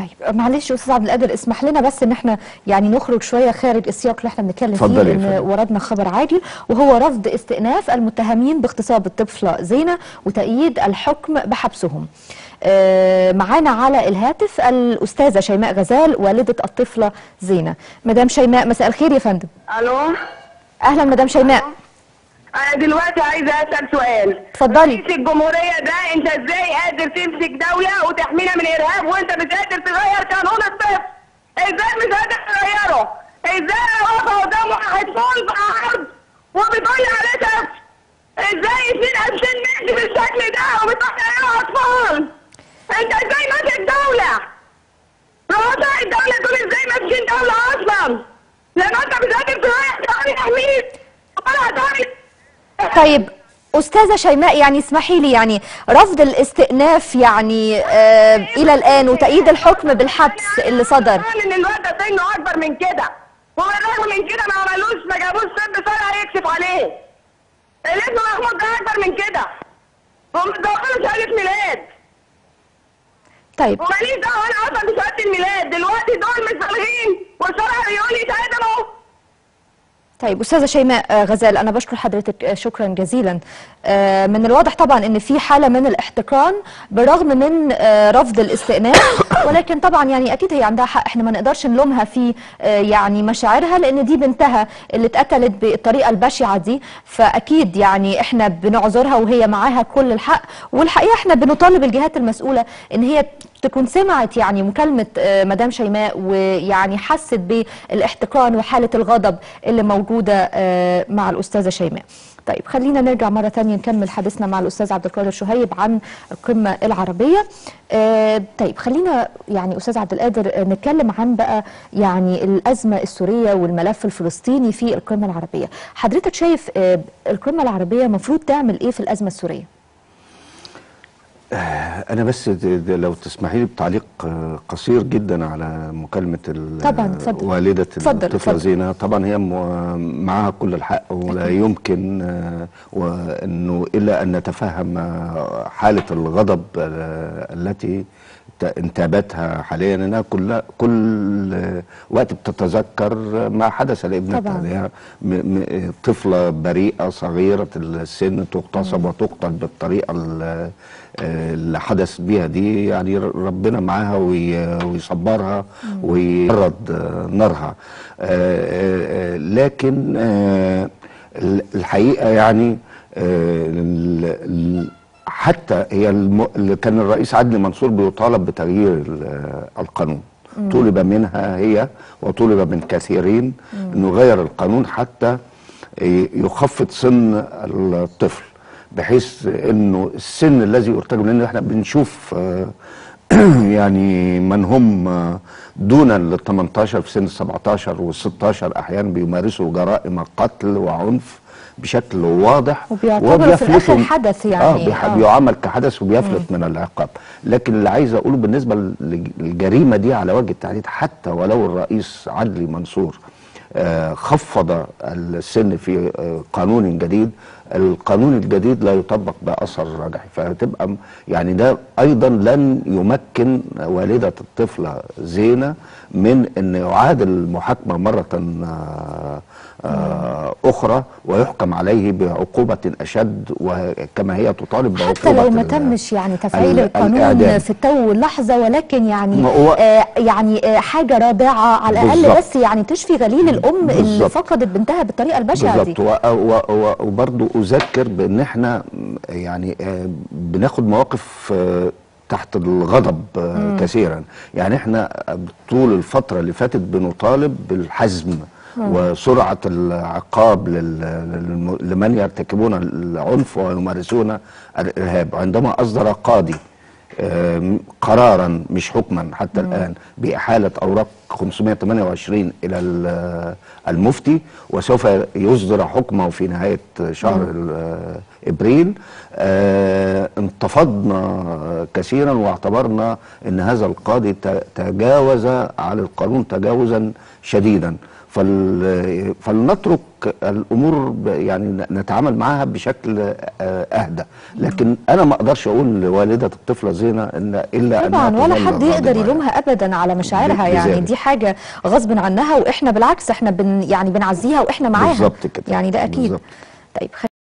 طيب معلش استاذ عبد القادر اسمح لنا بس ان احنا يعني نخرج شويه خارج السياق اللي احنا بنتكلم فيه اتفضلي يا لان فندم. وردنا خبر عاجل وهو رفض استئناف المتهمين باغتصاب الطفله زينه وتأييد الحكم بحبسهم. آه، معانا على الهاتف الاستاذه شيماء غزال والده الطفله زينه. مدام شيماء مساء الخير يا فندم. الو اهلا مدام شيماء. انا دلوقتي عايزه اسال سؤال اتفضلي. رئيس الجمهوريه ده انت ازاي قادر تمسك دوله وتحمينا من ارهاب وانت مش قادر تغير قانون الطفل ازاي مش قادر تغيره ازاي واقفه قدام واحد طول بعرض وبتقول لي عليه طفل ازاي اتنين قفشين ماشي بالشكل ده وبتقول لي عليه اطفال انت ازاي ماسك دوله رؤساء الدوله دول ازاي ماسكين دوله اصلا لما انت مش قادر تغير قانون يحميك ولا هتعمل طيب استاذه شيماء يعني اسمحي لي يعني رفض الاستئناف يعني آه الى الان وتأييد الحكم بالحبس اللي صدر قال ان الواد ده سنه اكبر من كده وبالرغم من كده ما عملوش ما جابوش طب شرعي يكشف عليه الابن محمود ده اكبر من كده ومدخله شهاده ميلاد طيب وماليش دعوه انا اصلا بشهاده الميلاد دلوقتي دول مش فالغين والشرع بيقول لي شهاده اهو طيب استاذه شيماء آه، غزال انا بشكر حضرتك آه، شكرا جزيلا آه، من الواضح طبعا ان في حاله من الاحتقان بالرغم من آه، رفض الاستئناف ولكن طبعا يعني اكيد هي عندها حق احنا ما نقدرش نلومها في آه، يعني مشاعرها لان دي بنتها اللي اتقتلت بالطريقه البشعه دي فاكيد يعني احنا بنعذرها وهي معاها كل الحق والحقيقه احنا بنطالب الجهات المسؤوله ان هي تكون سمعت يعني مكالمة آه، مدام شيماء ويعني حست بالاحتقان وحالة الغضب اللي موجودة آه، مع الأستاذة شيماء طيب خلينا نرجع مرة ثانية نكمل حديثنا مع الأستاذ عبد القادر شهيب عن القمة العربية آه، طيب خلينا يعني أستاذ عبد القادر آه، نتكلم عن بقى يعني الأزمة السورية والملف الفلسطيني في القمة العربية حضرتك شايف آه، القمة العربية مفروض تعمل إيه في الأزمة السورية؟ انا بس د- د- لو تسمحي لي بتعليق آه، قصير جدا على مكالمه ال- طبعاً، اتفضل. والده اتفضل، الطفله اتفضل. زينه طبعا هي م- معها كل الحق ولا يمكن آه، وانه الا ان نتفهم آه، حاله الغضب آه، التي ت- انتابتها حاليا انها كل كل آه، وقت بتتذكر ما حدث لابنتها طبعاً. اللي هي م- م- طفله بريئه صغيره السن تغتصب وتقتل بالطريقه ال- اللي حدث بيها دي يعني ربنا معاها وي- ويصبرها ويبرد نارها آه، آه، آه، لكن آه، الحقيقه يعني آه، ال- ال- حتى هي الم... اللي كان الرئيس عدلي منصور بيطالب بتغيير ال- القانون طلب منها هي وطلب من كثيرين انه يغير القانون حتى ي- يخفض سن الطفل بحيث انه السن الذي يرتجب لان احنا بنشوف آه، يعني من هم آه، دون ال 18 في سن ال 17 وال 16 احيانا بيمارسوا جرائم قتل وعنف بشكل واضح وبيعتبروا في الآخر وبيفلتوا- حدث يعني، اه بيح- آه. بيعامل كحدث وبيفلت من العقاب لكن اللي عايز اقوله بالنسبه للج- للجريمه دي على وجه التحديد حتى ولو الرئيس عدلي منصور آه، خفض السن في آه، قانون جديد القانون الجديد لا يطبق باثر رجعي فتبقى م- يعني ده ايضا لن يمكن والده الطفله زينه من ان يعاد المحاكمه مره آه، آه، اخرى ويحكم عليه بعقوبه اشد وكما هي تطالب بعقوبه حتى لو ما ال- تمش يعني تفعيل ال- القانون الإعدام. في التو واللحظه ولكن يعني ما هو- آه يعني آه حاجه رادعه على الاقل بالظبط. بس يعني تشفي غليل الام اللي بالظبط. فقدت بنتها بالطريقه البشعه دي بالظبط و- و- و- وبرضو اذكر بان احنا يعني آه، بناخد مواقف آه، تحت الغضب آه، كثيرا يعني احنا طول الفتره اللي فاتت بنطالب بالحزم وسرعه العقاب لل- للم- لمن يرتكبون العنف ويمارسون الارهاب عندما اصدر قاضي آم، قرارا مش حكما حتى الان باحاله اوراق 528 الى ال- المفتي وسوف يصدر حكمه في نهايه شهر ال- ابريل آه، انتفضنا كثيرا واعتبرنا ان هذا القاضي ت- تجاوز على القانون تجاوزا شديدا فل فلنترك الامور ب- يعني ن- نتعامل معها بشكل آه، اهدى لكن انا ما اقدرش اقول لوالده الطفله زينه ان الا طبعا أنها ولا تظل حد يقدر غاضبة. يلومها ابدا على مشاعرها يعني بذلك. دي حاجه غصب عنها واحنا بالعكس احنا بن يعني بنعزيها واحنا معاها بالظبط كده. يعني ده اكيد بالظبط. طيب